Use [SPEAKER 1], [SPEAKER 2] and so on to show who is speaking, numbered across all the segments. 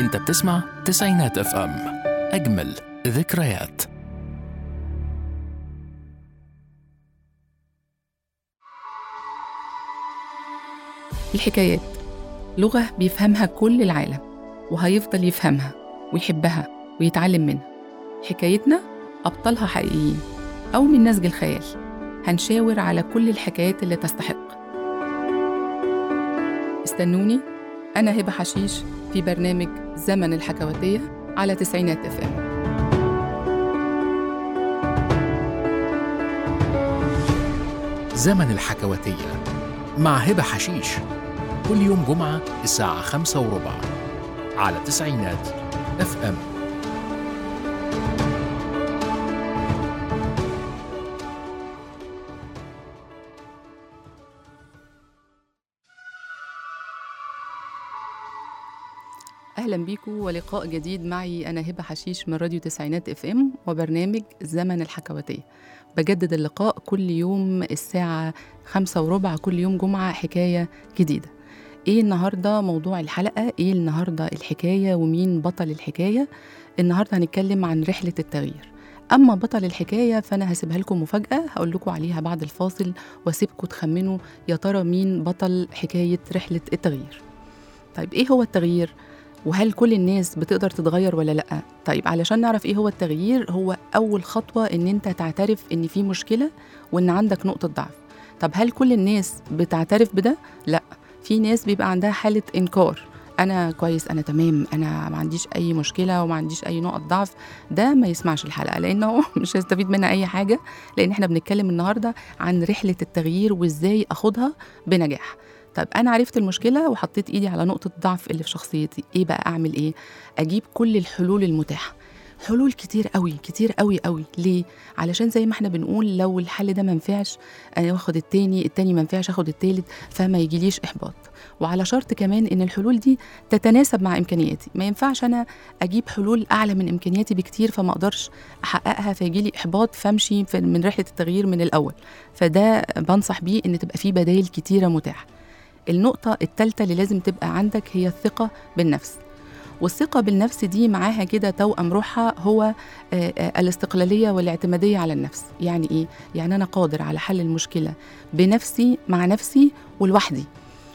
[SPEAKER 1] انت بتسمع تسعينات اف ام اجمل ذكريات
[SPEAKER 2] الحكايات لغة بيفهمها كل العالم وهيفضل يفهمها ويحبها ويتعلم منها حكايتنا أبطالها حقيقيين أو من نسج الخيال هنشاور على كل الحكايات اللي تستحق استنوني أنا هبة حشيش في برنامج زمن الحكواتية على تسعينات اف ام
[SPEAKER 1] زمن الحكواتية مع هبة حشيش كل يوم جمعة الساعة خمسة وربع على تسعينات اف ام
[SPEAKER 2] أهلا بيكم ولقاء جديد معي أنا هبة حشيش من راديو تسعينات اف ام وبرنامج زمن الحكواتية بجدد اللقاء كل يوم الساعة خمسة وربع كل يوم جمعة حكاية جديدة ايه النهاردة موضوع الحلقة ايه النهاردة الحكاية ومين بطل الحكاية النهاردة هنتكلم عن رحلة التغيير أما بطل الحكاية فأنا هسيبها لكم مفاجأة هقول لكم عليها بعد الفاصل واسيبكم تخمنوا يا ترى مين بطل حكاية رحلة التغيير طيب ايه هو التغيير؟ وهل كل الناس بتقدر تتغير ولا لا طيب علشان نعرف ايه هو التغيير هو اول خطوه ان انت تعترف ان في مشكله وان عندك نقطه ضعف طب هل كل الناس بتعترف بده لا في ناس بيبقى عندها حاله انكار انا كويس انا تمام انا ما عنديش اي مشكله وما عنديش اي نقط ضعف ده ما يسمعش الحلقه لانه مش هيستفيد منها اي حاجه لان احنا بنتكلم النهارده عن رحله التغيير وازاي اخدها بنجاح طب انا عرفت المشكله وحطيت ايدي على نقطه ضعف اللي في شخصيتي ايه بقى اعمل ايه اجيب كل الحلول المتاحه حلول كتير قوي كتير قوي قوي ليه علشان زي ما احنا بنقول لو الحل ده ما نفعش انا واخد التاني التاني ما نفعش اخد التالت فما يجيليش احباط وعلى شرط كمان ان الحلول دي تتناسب مع امكانياتي ما ينفعش انا اجيب حلول اعلى من امكانياتي بكتير فما اقدرش احققها فيجيلي احباط فامشي من رحله التغيير من الاول فده بنصح بيه ان تبقى في بدائل كتيره متاحه النقطة التالتة اللي لازم تبقى عندك هي الثقة بالنفس والثقة بالنفس دي معاها كده توأم روحها هو الاستقلالية والاعتمادية على النفس يعني إيه؟ يعني أنا قادر على حل المشكلة بنفسي مع نفسي ولوحدي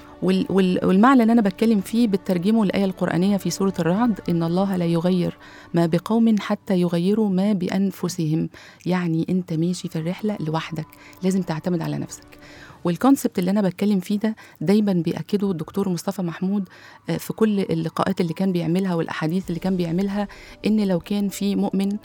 [SPEAKER 2] والمعنى اللي أنا بتكلم فيه بالترجمه الآية القرآنية في سورة الرعد إن الله لا يغير ما بقوم حتى يغيروا ما بأنفسهم يعني أنت ماشي في الرحلة لوحدك لازم تعتمد على نفسك والكونسبت اللي انا بتكلم فيه ده دايما بياكده الدكتور مصطفى محمود في كل اللقاءات اللي كان بيعملها والاحاديث اللي كان بيعملها ان لو كان في مؤمن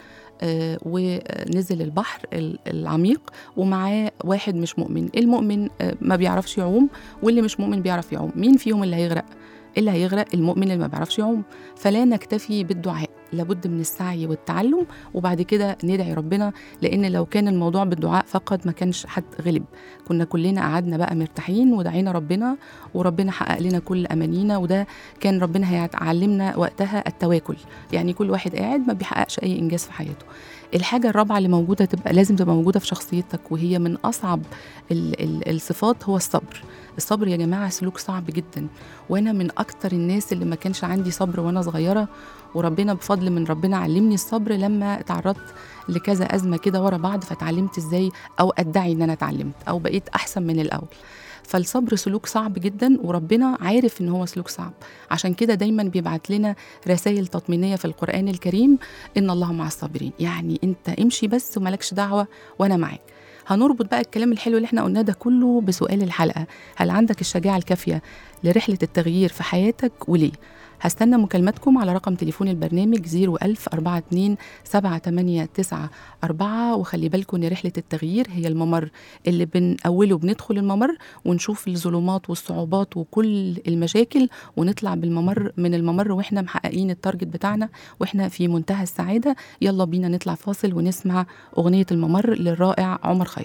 [SPEAKER 2] ونزل البحر العميق ومعاه واحد مش مؤمن المؤمن ما بيعرفش يعوم واللي مش مؤمن بيعرف يعوم مين فيهم اللي هيغرق اللي هيغرق المؤمن اللي ما بيعرفش يعوم فلا نكتفي بالدعاء لابد من السعي والتعلم وبعد كده ندعي ربنا لان لو كان الموضوع بالدعاء فقط ما كانش حد غلب كنا كلنا قعدنا بقى مرتاحين ودعينا ربنا وربنا حقق لنا كل امانينا وده كان ربنا هيعلمنا وقتها التواكل يعني كل واحد قاعد ما بيحققش اي انجاز في حياته الحاجة الرابعة اللي موجودة تبقى لازم تبقى موجودة في شخصيتك وهي من أصعب ال ال الصفات هو الصبر الصبر يا جماعة سلوك صعب جدا وأنا من أكتر الناس اللي ما كانش عندي صبر وأنا صغيرة وربنا بفضل من ربنا علمني الصبر لما تعرضت لكذا أزمة كده ورا بعض فتعلمت إزاي أو أدعي إن أنا اتعلمت أو بقيت أحسن من الأول فالصبر سلوك صعب جدا وربنا عارف ان هو سلوك صعب عشان كده دايما بيبعت لنا رسائل تطمينيه في القران الكريم ان الله مع الصابرين يعني انت امشي بس وملكش دعوه وانا معاك هنربط بقى الكلام الحلو اللي احنا قلناه ده كله بسؤال الحلقه هل عندك الشجاعه الكافيه لرحله التغيير في حياتك وليه هستنى مكالماتكم على رقم تليفون البرنامج 01000 42 7894 وخلي بالكم ان رحله التغيير هي الممر اللي بن اوله بندخل الممر ونشوف الظلمات والصعوبات وكل المشاكل ونطلع بالممر من الممر واحنا محققين التارجت بتاعنا واحنا في منتهى السعاده يلا بينا نطلع فاصل ونسمع اغنيه الممر للرائع عمر خيرت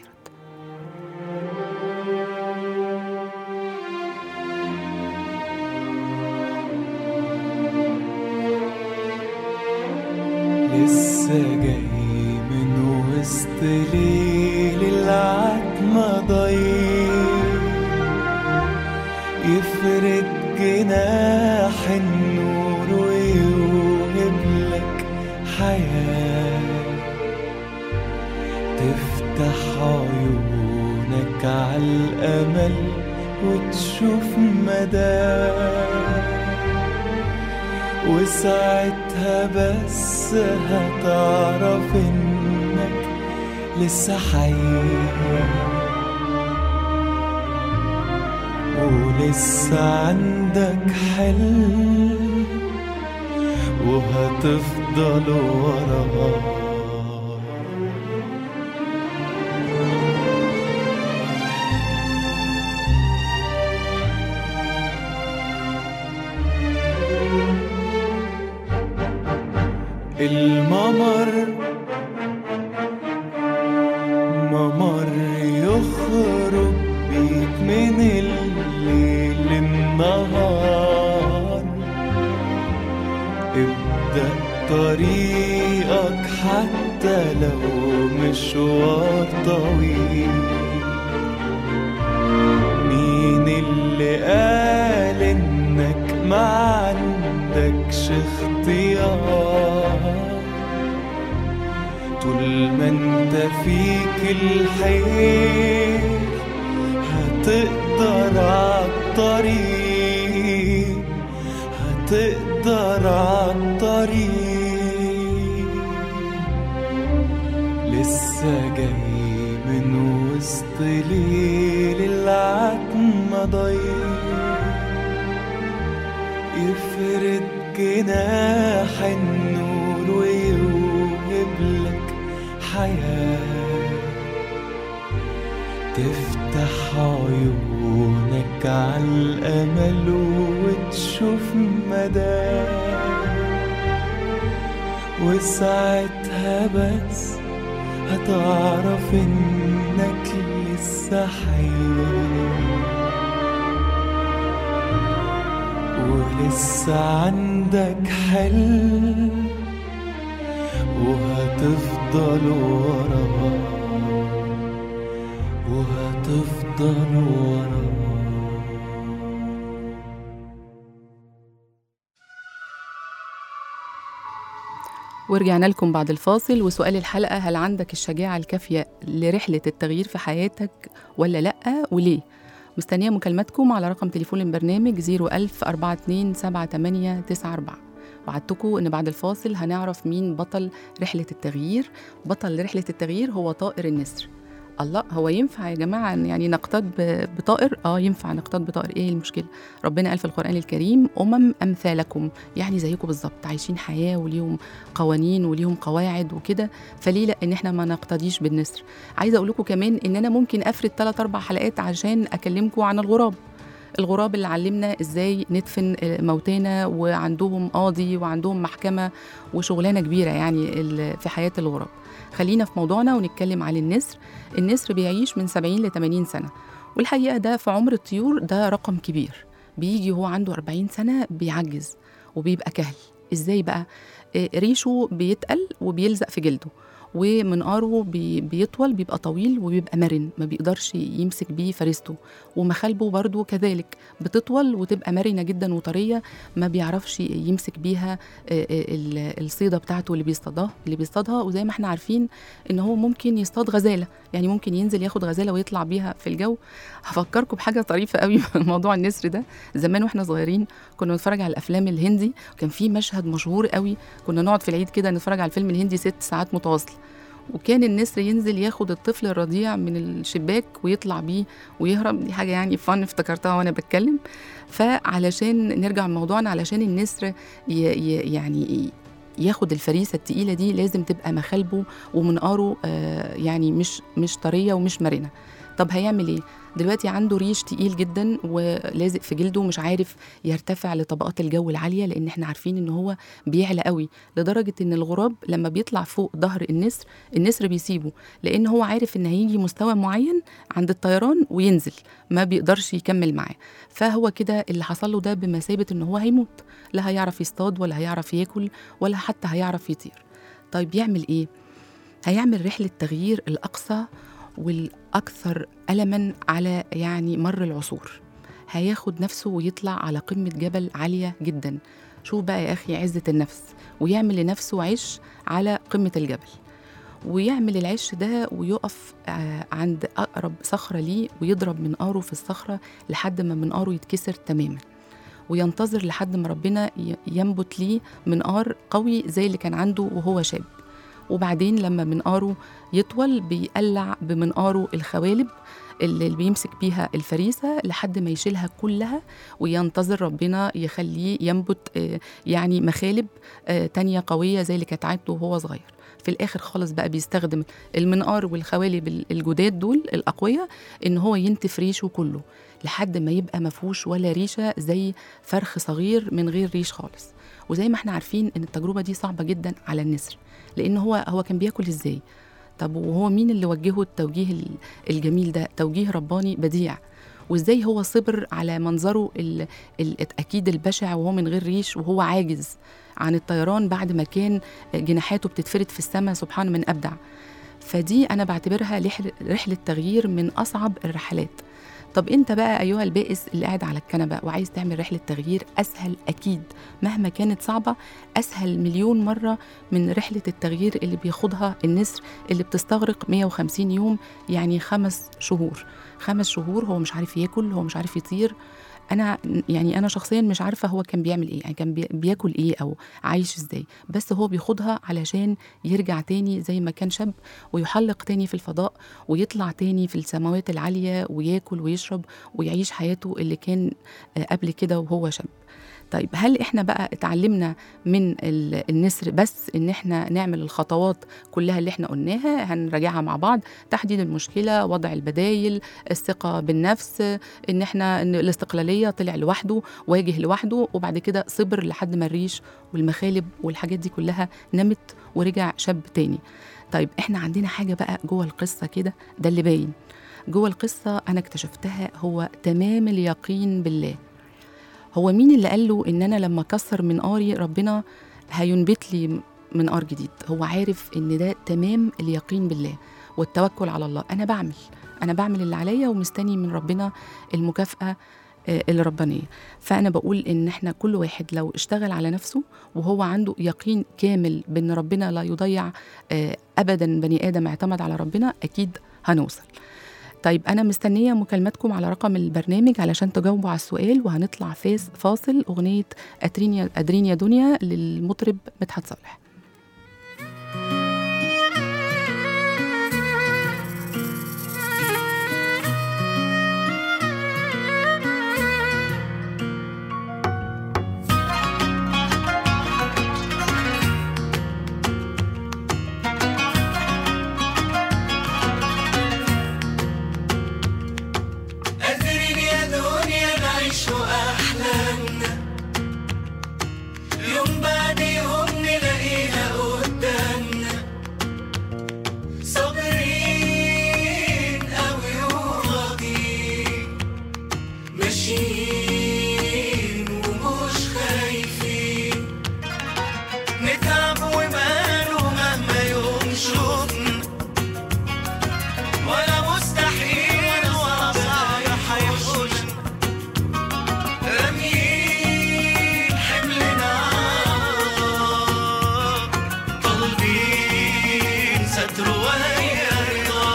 [SPEAKER 3] لسه جاي من وسط ليل العتمة ضيق يفرد جناح النور ويوهب لك حياة تفتح عيونك على الأمل وتشوف مدى وساعتها بس هتعرف انك لسه حي ولسه عندك حلم وهتفضل وراه الممر ممر يخرج بيك من الليل النهار ابدأ طريقك حتى لو مشوار طويل مين اللي قال انك ما عندكش اختيار طول ما انت فيك الحيل هتقدر عالطريق هتقدر عالطريق لسه جاي من وسط ليل العتمة ضيق يفرد جناح النور ويوهب لك حياة تفتح عيونك على الأمل وتشوف مدى وساعتها بس هتعرف انك لسه حي ولسه عندك حلم وهتفضل وراه وهتفضل وراه
[SPEAKER 2] ورجعنا لكم بعد الفاصل وسؤال الحلقة هل عندك الشجاعة الكافية لرحلة التغيير في حياتك ولا لأ وليه؟ مستنية مكالماتكم على رقم تليفون البرنامج 01000 42 78 94 وعدتكم إن بعد الفاصل هنعرف مين بطل رحلة التغيير بطل رحلة التغيير هو طائر النسر الله هو ينفع يا جماعة إن يعني نقتاد ب- بطائر؟ اه ينفع نقتاد بطائر ايه المشكلة؟ ربنا قال في القرآن الكريم أمم أمثالكم يعني زيكم بالظبط عايشين حياة وليهم قوانين وليهم قواعد وكده فليه لا ان احنا ما نقتديش بالنسر عايزه اقول لكم كمان ان انا ممكن افرد 3 4 حلقات عشان اكلمكم عن الغراب الغراب اللي علمنا ازاي ندفن موتانا وعندهم قاضي وعندهم محكمه وشغلانه كبيره يعني ال- في حياه الغراب خلينا في موضوعنا ونتكلم عن النسر النسر بيعيش من 70 ل 80 سنه والحقيقه ده في عمر الطيور ده رقم كبير بيجي وهو عنده 40 سنه بيعجز وبيبقى كهل ازاي بقى آه، ريشه بيتقل وبيلزق في جلده ومنقاره بي بيطول بيبقى طويل وبيبقى مرن ما بيقدرش يمسك بيه فريسته ومخالبه برضو كذلك بتطول وتبقى مرنة جدا وطرية ما بيعرفش يمسك بيها آه، آه، ال- الصيدة بتاعته اللي بيصطادها اللي بيصطادها وزي ما احنا عارفين ان هو ممكن يصطاد غزالة يعني ممكن ينزل ياخد غزالة ويطلع بيها في الجو هفكركم بحاجة طريفة قوي في موضوع النسر ده زمان واحنا صغيرين كنا بنتفرج على الافلام الهندي وكان في مشهد مشهور قوي كنا نقعد في العيد كده نتفرج على الفيلم الهندي ست ساعات متواصله وكان النسر ينزل ياخد الطفل الرضيع من الشباك ويطلع بيه ويهرب دي حاجه يعني فن افتكرتها وانا بتكلم فعلشان نرجع لموضوعنا علشان النسر ي ي يعني ي- ياخد الفريسه التقيله دي لازم تبقى مخالبه ومنقاره آه يعني مش مش طريه ومش مرنه طب هيعمل ايه دلوقتي عنده ريش تقيل جدا ولازق في جلده ومش عارف يرتفع لطبقات الجو العاليه لان احنا عارفين ان هو بيعلى قوي لدرجه ان الغراب لما بيطلع فوق ظهر النسر النسر بيسيبه لان هو عارف ان هيجي مستوى معين عند الطيران وينزل ما بيقدرش يكمل معاه فهو كده اللي حصل له ده بمثابه ان هو هيموت لا هيعرف يصطاد ولا هيعرف ياكل ولا حتى هيعرف يطير طيب يعمل ايه هيعمل رحله تغيير الاقصى والاكثر الما على يعني مر العصور هياخد نفسه ويطلع على قمة جبل عالية جدا شوف بقى يا أخي عزة النفس ويعمل لنفسه عش على قمة الجبل ويعمل العش ده ويقف آه، عند أقرب صخرة ليه ويضرب منقاره في الصخرة لحد ما منقاره يتكسر تماما وينتظر لحد ما ربنا ي- ينبت ليه منقار قوي زي اللي كان عنده وهو شاب وبعدين لما منقاره يطول بيقلع بمنقاره الخوالب اللي بيمسك بيها الفريسة لحد ما يشيلها كلها وينتظر ربنا يخليه ينبت آه، يعني مخالب آه، تانية قوية زي اللي كانت عادته وهو صغير في الآخر خالص بقى بيستخدم المنقار والخوالب ال- الجداد دول الأقوياء إن هو ينتف ريشه كله لحد ما يبقى مفهوش ولا ريشة زي فرخ صغير من غير ريش خالص وزي ما احنا عارفين ان التجربة دي صعبة جدا على النسر لان هو هو كان بياكل ازاي طب وهو مين اللي وجهه التوجيه ال- الجميل ده توجيه رباني بديع وازاي هو صبر على منظره ال ال اكيد البشع وهو من غير ريش وهو عاجز عن الطيران بعد ما كان جناحاته بتتفرد في السماء سبحان من ابدع فدي انا بعتبرها لحل- رحله تغيير من اصعب الرحلات طب انت بقى ايها البائس اللي قاعد على الكنبه وعايز تعمل رحله تغيير اسهل اكيد مهما كانت صعبه اسهل مليون مره من رحله التغيير اللي بياخدها النسر اللي بتستغرق 150 يوم يعني خمس شهور خمس شهور هو مش عارف ياكل هو مش عارف يطير انا يعني انا شخصيا مش عارفه هو كان بيعمل ايه يعني كان بي- بياكل ايه او عايش ازاي بس هو بياخدها علشان يرجع تاني زي ما كان شاب ويحلق تاني في الفضاء ويطلع تاني في السماوات العاليه وياكل ويشرب ويعيش حياته اللي كان آه، قبل كده وهو شاب طيب هل احنا بقى اتعلمنا من ال- النسر بس ان احنا نعمل الخطوات كلها اللي احنا قلناها هنراجعها مع بعض تحديد المشكله وضع البدايل الثقه بالنفس ان احنا ان الاستقلاليه طلع لوحده واجه لوحده وبعد كده صبر لحد ما الريش والمخالب والحاجات دي كلها نمت ورجع شاب تاني طيب احنا عندنا حاجه بقى جوه القصه كده ده اللي باين جوه القصه انا اكتشفتها هو تمام اليقين بالله هو مين اللي قال له ان انا لما اكسر منقاري ربنا هينبت لي منقار جديد هو عارف ان ده تمام اليقين بالله والتوكل على الله انا بعمل انا بعمل اللي عليا ومستني من ربنا المكافاه آه، الربانيه فانا بقول ان احنا كل واحد لو اشتغل على نفسه وهو عنده يقين كامل بان ربنا لا يضيع آه، ابدا بني ادم اعتمد على ربنا اكيد هنوصل طيب أنا مستنية مكالماتكم على رقم البرنامج علشان تجاوبوا على السؤال وهنطلع فاس فاصل أغنية أدرينيا أدرينيا دنيا للمطرب مدحت صالح
[SPEAKER 3] قادرين يا دنيا نعيش أحلامنا يوم بعد يوم نلاقيها قدامنا صابرين أوي وراضيين ماشيين ومش خايفين نتعب وماله مهما يوم شوفنا ولا مستحيل ولا صعب هيحوشنا راميين حملنا عار، طالبين ستر وهي رضا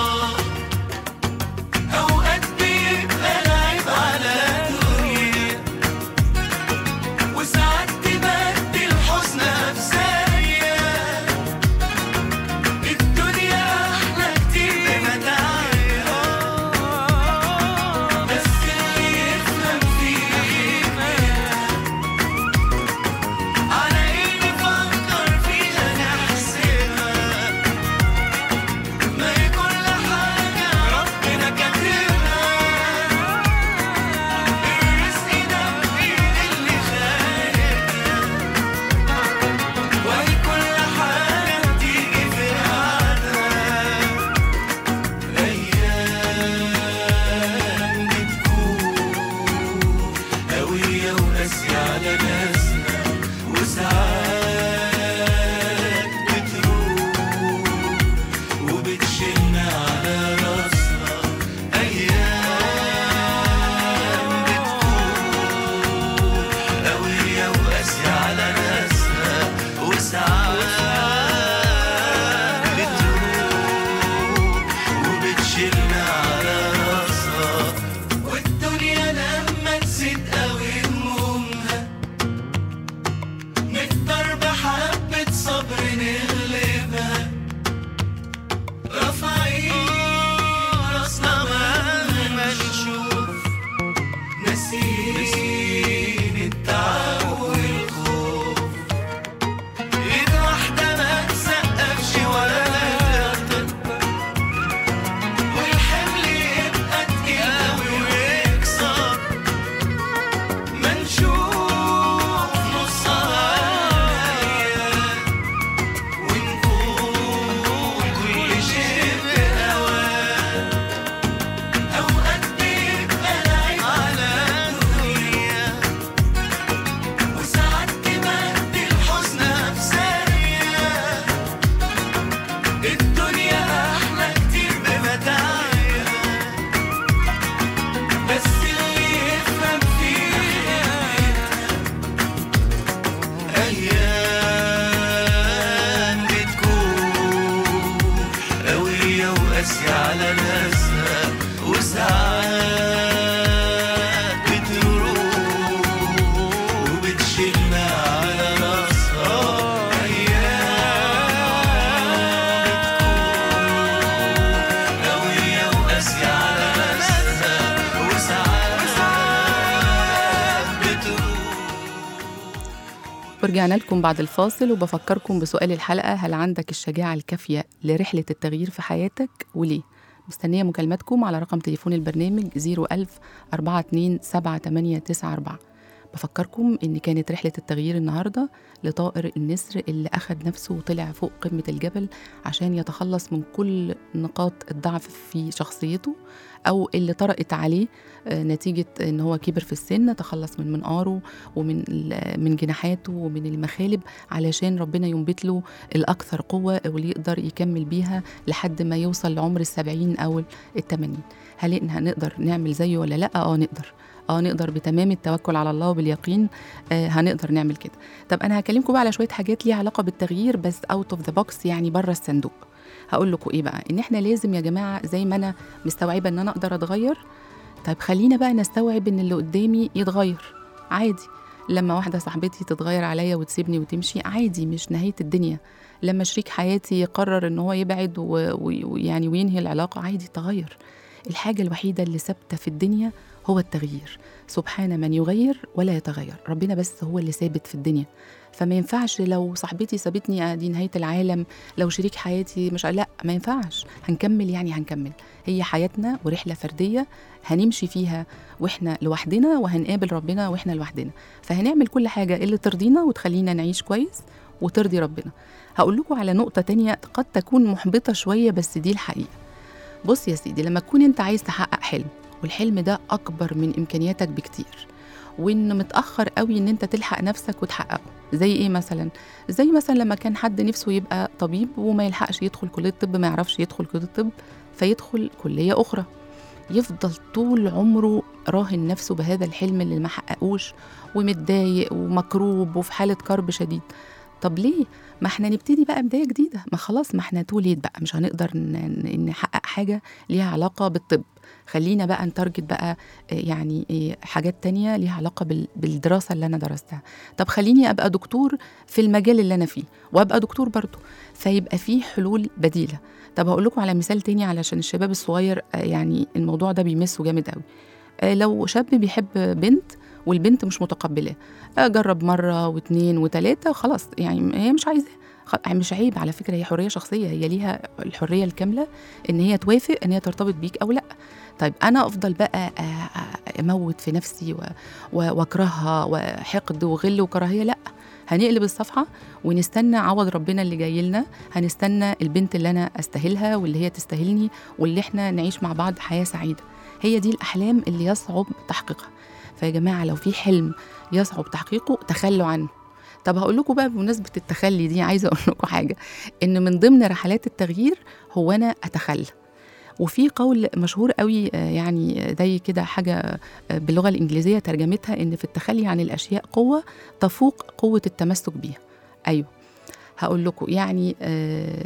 [SPEAKER 3] أوقات بيبقى لعب على الدنيا وساعات تبدل حزنها في ثانية الدنيا أحلى كتير بمتاعها بس اللي يفهم فيها على إيه نفكر فيها نحسبها ما هي كل حاجة ربنا كاتبها الرزق ده بإيد اللي خالقنا وهي كل حاجة بتيجي في ميعادها أيام بتكون قوية وقاسية على ناسنا وساعات بتروح وبتشيلنا على راسنا أيام بتكون
[SPEAKER 2] ورجعنا لكم بعد الفاصل وبفكركم بسؤال الحلقة هل عندك الشجاعة الكافية لرحلة التغيير في حياتك وليه؟ مستنية مكالماتكم على رقم تليفون البرنامج 01000 427 بفكركم إن كانت رحلة التغيير النهاردة لطائر النسر اللي أخد نفسه وطلع فوق قمة الجبل عشان يتخلص من كل نقاط الضعف في شخصيته أو اللي طرقت عليه آه، نتيجة إن هو كبر في السن تخلص من منقاره ومن ال- من جناحاته ومن المخالب علشان ربنا ينبت له الأكثر قوة واللي يقدر يكمل بيها لحد ما يوصل لعمر السبعين أو التمانين هل إن هنقدر نعمل زيه ولا لأ؟ آه نقدر اه نقدر بتمام التوكل على الله وباليقين آه هنقدر نعمل كده طب انا هكلمكم بقى على شويه حاجات ليها علاقه بالتغيير بس اوت اوف ذا بوكس يعني بره الصندوق هقول لكم ايه بقى ان احنا لازم يا جماعه زي ما انا مستوعبه ان انا اقدر اتغير طيب خلينا بقى نستوعب ان اللي قدامي يتغير عادي لما واحده صاحبتي تتغير عليا وتسيبني وتمشي عادي مش نهايه الدنيا لما شريك حياتي يقرر ان هو يبعد و- و- ويعني وينهي العلاقه عادي تغير الحاجه الوحيده اللي ثابته في الدنيا هو التغيير سبحان من يغير ولا يتغير ربنا بس هو اللي ثابت في الدنيا فما ينفعش لو صاحبتي سابتني آه دي نهايه العالم لو شريك حياتي مش لا ما ينفعش هنكمل يعني هنكمل هي حياتنا ورحله فرديه هنمشي فيها واحنا لوحدنا وهنقابل ربنا واحنا لوحدنا فهنعمل كل حاجه اللي ترضينا وتخلينا نعيش كويس وترضي ربنا هقول لكم على نقطه تانية قد تكون محبطه شويه بس دي الحقيقه بص يا سيدي لما تكون انت عايز تحقق حلم والحلم ده اكبر من امكانياتك بكتير وان متاخر قوي ان انت تلحق نفسك وتحققه زي ايه مثلا زي مثلا لما كان حد نفسه يبقى طبيب وما يلحقش يدخل كليه الطب ما يعرفش يدخل كليه الطب فيدخل كليه اخرى يفضل طول عمره راهن نفسه بهذا الحلم اللي ما حققوش ومتضايق ومكروب وفي حاله كرب شديد طب ليه ما احنا نبتدي بقى بدايه جديده ما خلاص ما احنا توليت بقى مش هنقدر ن- ن- نحقق حاجه ليها علاقه بالطب خلينا بقى نتارجت بقى آه، يعني آه، حاجات تانية ليها علاقة بال- بالدراسة اللي أنا درستها طب خليني أبقى دكتور في المجال اللي أنا فيه وأبقى دكتور برضه فيبقى فيه حلول بديلة طب هقول لكم على مثال تاني علشان الشباب الصغير آه، يعني الموضوع ده بيمسه جامد قوي آه، لو شاب بيحب بنت والبنت مش متقبلاه آه، جرب مرة واتنين وتلاتة خلاص يعني هي مش عايزاه خ- مش عيب على فكرة هي حرية شخصية هي ليها الحرية الكاملة إن هي توافق إن هي ترتبط بيك أو لأ طيب انا افضل بقى آه، آه، اموت في نفسي و- و- واكرهها وحقد وغل وكراهيه لا هنقلب الصفحه ونستنى عوض ربنا اللي جاي لنا هنستنى البنت اللي انا استاهلها واللي هي تستاهلني واللي احنا نعيش مع بعض حياه سعيده هي دي الاحلام اللي يصعب تحقيقها فيا جماعه لو في حلم يصعب تحقيقه تخلوا عنه طب هقول لكم بقى بمناسبه التخلي دي عايزه اقول لكم حاجه ان من ضمن رحلات التغيير هو انا اتخلى وفي قول مشهور قوي آه، يعني زي كده حاجه آه، باللغه الانجليزيه ترجمتها ان في التخلي عن الاشياء قوه تفوق قوه التمسك بيها ايوه هقول لكم يعني آه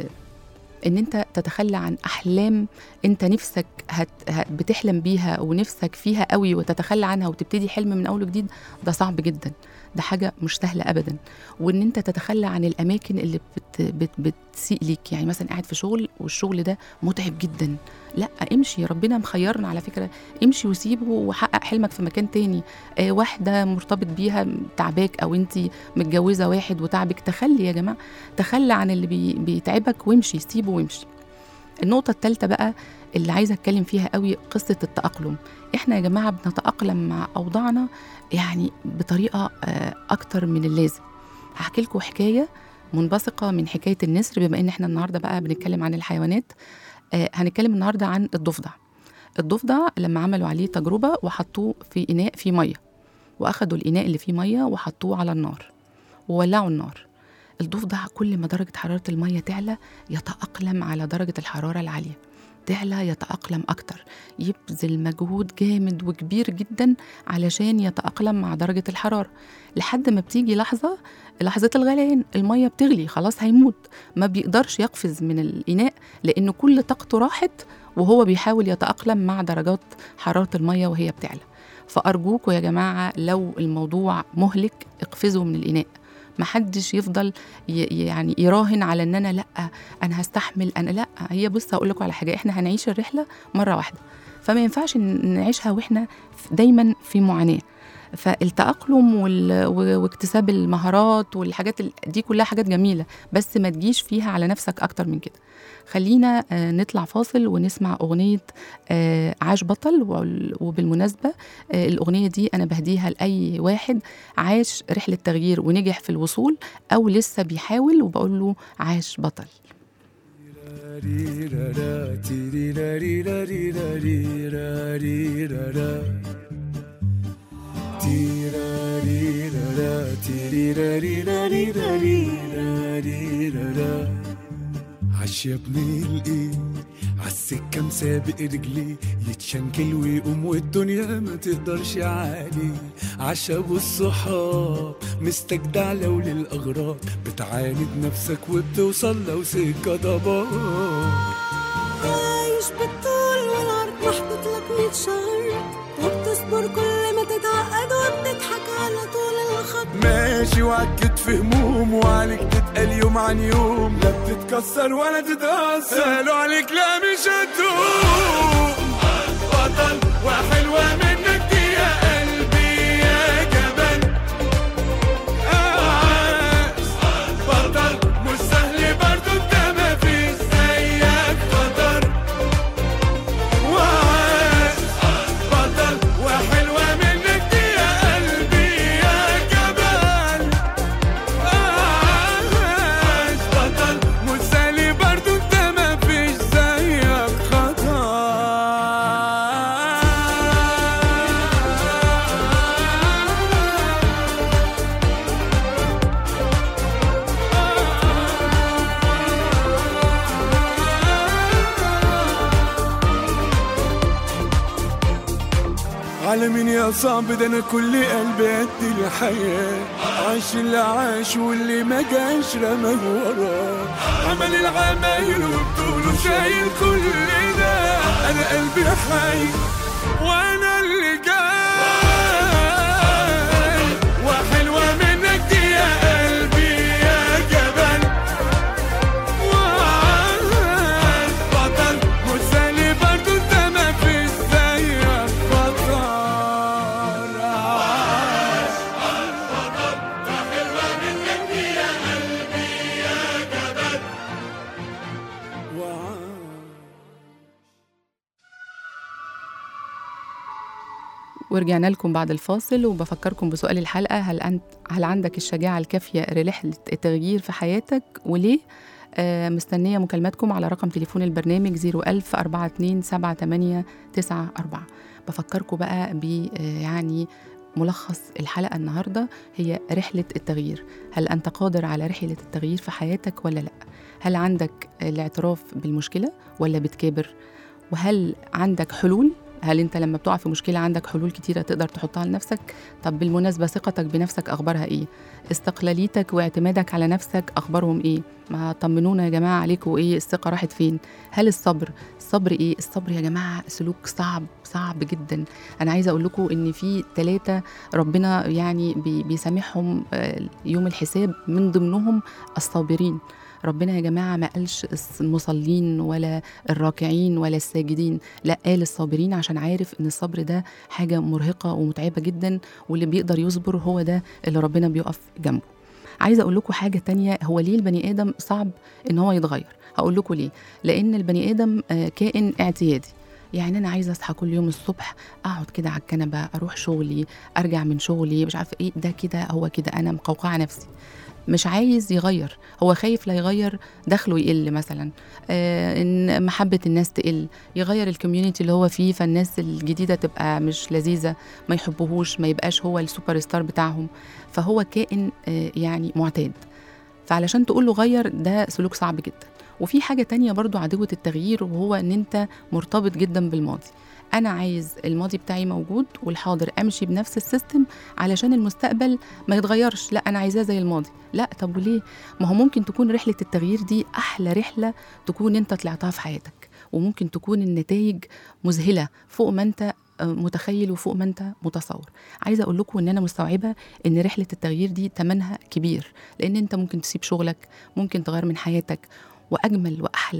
[SPEAKER 2] ان انت تتخلى عن احلام انت نفسك هت هت- بتحلم بيها ونفسك فيها قوي وتتخلى عنها وتبتدي حلم من اول وجديد ده صعب جدا ده حاجه مش سهله ابدا وان انت تتخلى عن الاماكن اللي بت بت بتسيء ليك يعني مثلا قاعد في شغل والشغل ده متعب جدا لا امشي ربنا مخيرنا على فكره امشي وسيبه وحقق حلمك في مكان تاني آه واحده مرتبط بيها تعباك او انت متجوزه واحد وتعبك تخلي يا جماعه تخلى عن اللي بي بيتعبك وامشي سيبه وامشي النقطة الثالثة بقى اللي عايزة أتكلم فيها قوي قصة التأقلم إحنا يا جماعة بنتأقلم مع أوضاعنا يعني بطريقة آه، أكتر من اللازم هحكي لكم حكاية منبثقة من حكاية النسر بما إن إحنا النهاردة بقى بنتكلم عن الحيوانات آه، هنتكلم النهاردة عن الضفدع الضفدع لما عملوا عليه تجربة وحطوه في إناء فيه مية وأخدوا الإناء اللي فيه مية وحطوه على النار وولعوا النار الضفدع كل ما درجة حرارة المية تعلى يتأقلم على درجة الحرارة العالية تعلى يتأقلم أكتر يبذل مجهود جامد وكبير جدا علشان يتأقلم مع درجة الحرارة لحد ما بتيجي لحظة لحظة الغليان المية بتغلي خلاص هيموت ما بيقدرش يقفز من الإناء لأن كل طاقته راحت وهو بيحاول يتأقلم مع درجات حرارة المية وهي بتعلى فأرجوكوا يا جماعة لو الموضوع مهلك اقفزوا من الإناء محدش يفضل ي- يعني يراهن على ان انا لا انا هستحمل انا لا هي بص هقول لكم على حاجه احنا هنعيش الرحله مره واحده فما ينفعش ن- نعيشها واحنا ف- دايما في معاناه فالتأقلم وال... و- واكتساب المهارات والحاجات ال- دي كلها حاجات جميلة بس ما تجيش فيها على نفسك أكتر من كده خلينا آه، نطلع فاصل ونسمع أغنية آه، عاش بطل وال- وبالمناسبة آه، الأغنية دي أنا بهديها لأي واحد عاش رحلة تغيير ونجح في الوصول أو لسه بيحاول وبقول له عاش بطل
[SPEAKER 3] عش يا ابني الايه عالسكة مسابق رجليه يتشنكل ويقوم والدنيا ما تقدرش عليه عش ابو الصحاب مستجدع لو للاغراض بتعاند نفسك وبتوصل لو سكة ضباب
[SPEAKER 4] عايش بالطول والعرض محطوط لك مية شهر وبتصبر كل ما تتعقد وبتضحك على طول الخط
[SPEAKER 3] ماشي وعكت في هموم وعليك تتقل يوم عن يوم لا بتتكسر ولا تتأثر قالوا عليك لا مش هتدوم بطل وحلوة منك دي يا قلبي يا جبل عاش بطل مش سهل برضو انت ما فيش زيك قدر وعاش بطل وحلوة منك دي يا قلبي يا جبل عاش بطل مش سهل برضو انت ما فيش زيك خطر على مين يا صعب ده انا كل قلبي قد الحياة عاش اللي عاش واللي ما جاش رماه وراه عمل العمايل وبطوله شايل كل ده انا قلبي حي وانا اللي جاي وحلوة منك دي يا قلبي يا جبل وعاش بطل مش سهل برضو انت ما فيش زيك بطل عاش وعاش
[SPEAKER 2] ورجعنا لكم بعد الفاصل وبفكركم بسؤال الحلقة هل أنت هل عندك الشجاعة الكافية لرحلة التغيير في حياتك وليه؟ آه مستنية مكالماتكم على رقم تليفون البرنامج 01000 42 78 94 بفكركم بقى ب آه، يعني ملخص الحلقة النهاردة هي رحلة التغيير هل أنت قادر على رحلة التغيير في حياتك ولا لأ؟ هل عندك الاعتراف بالمشكلة ولا بتكابر؟ وهل عندك حلول هل انت لما بتقع في مشكله عندك حلول كتيره تقدر تحطها لنفسك طب بالمناسبه ثقتك بنفسك اخبارها ايه استقلاليتك واعتمادك على نفسك اخبارهم ايه ما طمنونا يا جماعه عليكم ايه الثقه راحت فين هل الصبر الصبر ايه الصبر يا جماعه سلوك صعب صعب جدا انا عايزه اقول لكم ان في ثلاثه ربنا يعني بي- بيسامحهم آه، يوم الحساب من ضمنهم الصابرين ربنا يا جماعه ما قالش المصلين ولا الراكعين ولا الساجدين لا قال الصابرين عشان عارف ان الصبر ده حاجه مرهقه ومتعبه جدا واللي بيقدر يصبر هو ده اللي ربنا بيقف جنبه عايزه اقول لكم حاجه تانية هو ليه البني ادم صعب ان هو يتغير هقول لكم ليه لان البني ادم آه، كائن اعتيادي يعني انا عايزه اصحى كل يوم الصبح اقعد كده على الكنبه اروح شغلي ارجع من شغلي مش عارفه ايه ده كده هو كده انا مقوقعه نفسي مش عايز يغير هو خايف لا يغير دخله يقل مثلا آه ان محبه الناس تقل يغير الكوميونتي اللي هو فيه فالناس الجديده تبقى مش لذيذه ما يحبوهوش ما يبقاش هو السوبر ستار بتاعهم فهو كائن آه يعني معتاد فعلشان تقول له غير ده سلوك صعب جدا وفي حاجه تانية برضو عدوة التغيير وهو ان انت مرتبط جدا بالماضي انا عايز الماضي بتاعي موجود والحاضر امشي بنفس السيستم علشان المستقبل ما يتغيرش لا انا عايزاه زي الماضي لا طب وليه ما هو ممكن تكون رحله التغيير دي احلى رحله تكون انت طلعتها في حياتك وممكن تكون النتائج مذهله فوق ما انت آه، متخيل وفوق ما انت متصور عايزه اقول لكم ان انا مستوعبه ان رحله التغيير دي تمنها كبير لان انت ممكن تسيب شغلك ممكن تغير من حياتك واجمل واحلى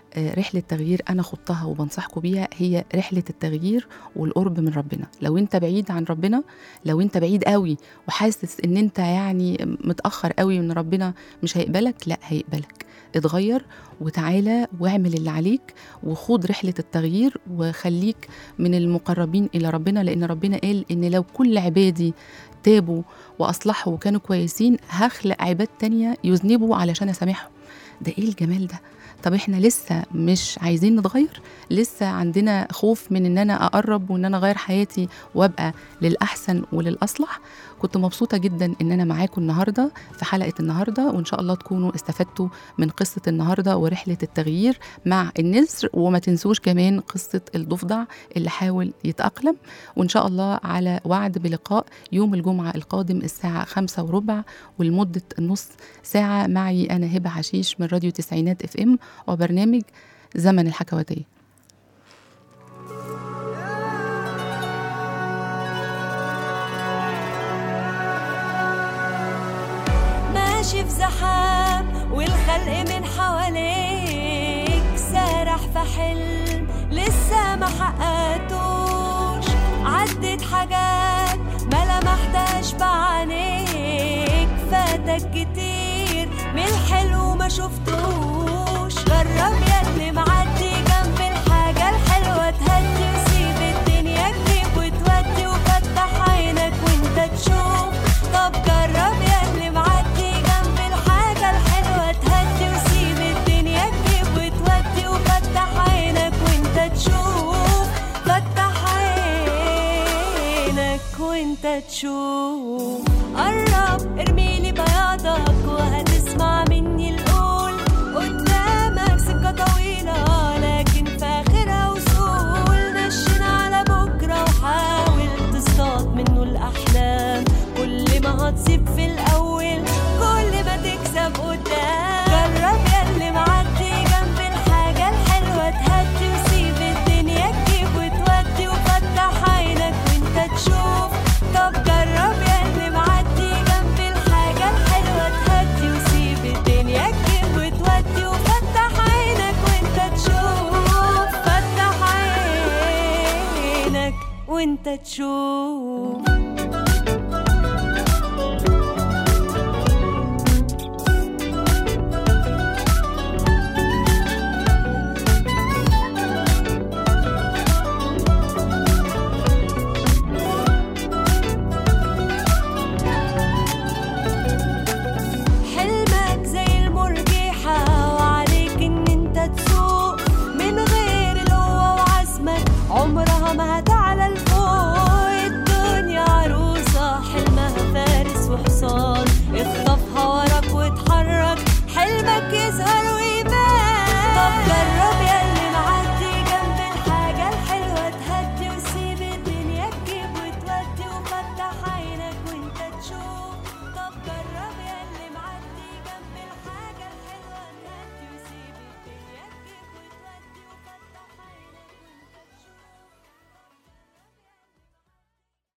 [SPEAKER 2] آه، رحلة تغيير أنا خضتها وبنصحكم بيها هي رحلة التغيير والقرب من ربنا لو أنت بعيد عن ربنا لو أنت بعيد قوي وحاسس أن أنت يعني متأخر قوي من ربنا مش هيقبلك لا هيقبلك اتغير وتعالى واعمل اللي عليك وخوض رحلة التغيير وخليك من المقربين إلى ربنا لأن ربنا قال إن لو كل عبادي تابوا وأصلحوا وكانوا كويسين هخلق عباد تانية يذنبوا علشان أسامحهم ده إيه الجمال ده طب احنا لسه مش عايزين نتغير لسه عندنا خوف من ان انا اقرب وان انا اغير حياتي وابقى للاحسن وللاصلح كنت مبسوطه جدا ان انا معاكم النهارده في حلقه النهارده وان شاء الله تكونوا استفدتوا من قصه النهارده ورحله التغيير مع النسر وما تنسوش كمان قصه الضفدع اللي حاول يتاقلم وان شاء الله على وعد بلقاء يوم الجمعه القادم الساعه خمسة وربع ولمده نص ساعه معي انا هبه حشيش من راديو تسعينات اف ام وبرنامج زمن الحكواتيه
[SPEAKER 4] ماشي في زحام والخلق من حواليك سارح في حلم لسه ما حققتوش عدت حاجات ما لمحتهاش بعينيك فاتك كتير من الحلو ما شفتوش جرب ياللي معدي جنب الحاجة الحلوة تهدي وسيب الدنيا تجيب وتودي وفتح عينك وانت تشوف طب جرب ياللي معدي جنب الحاجة الحلوة تهدي وسيب الدنيا تجيب وتودي وفتح عينك وانت تشوف فتح عينك وانت تشوف قرب ارميلي بياضك وهتسمع مني القول قدامك سكة طويلة لكن في آخرها وصول نشن على بكرة وحاول تصطاد منه الأحلام كل ما هتصيب في الأول كل ما تكسب قدام جرب ياللي معدي جنب الحاجة الحلوة تهدي وسيب الدنيا تجيب وتودي وفتح عينك وانت تشوف طب جرب ياللي معدي جنب الحاجة الحلوة تهدي وسيب الدنيا تجيب وتودي وفتح عينك وانت تشوف فتح عينك وانت تشوف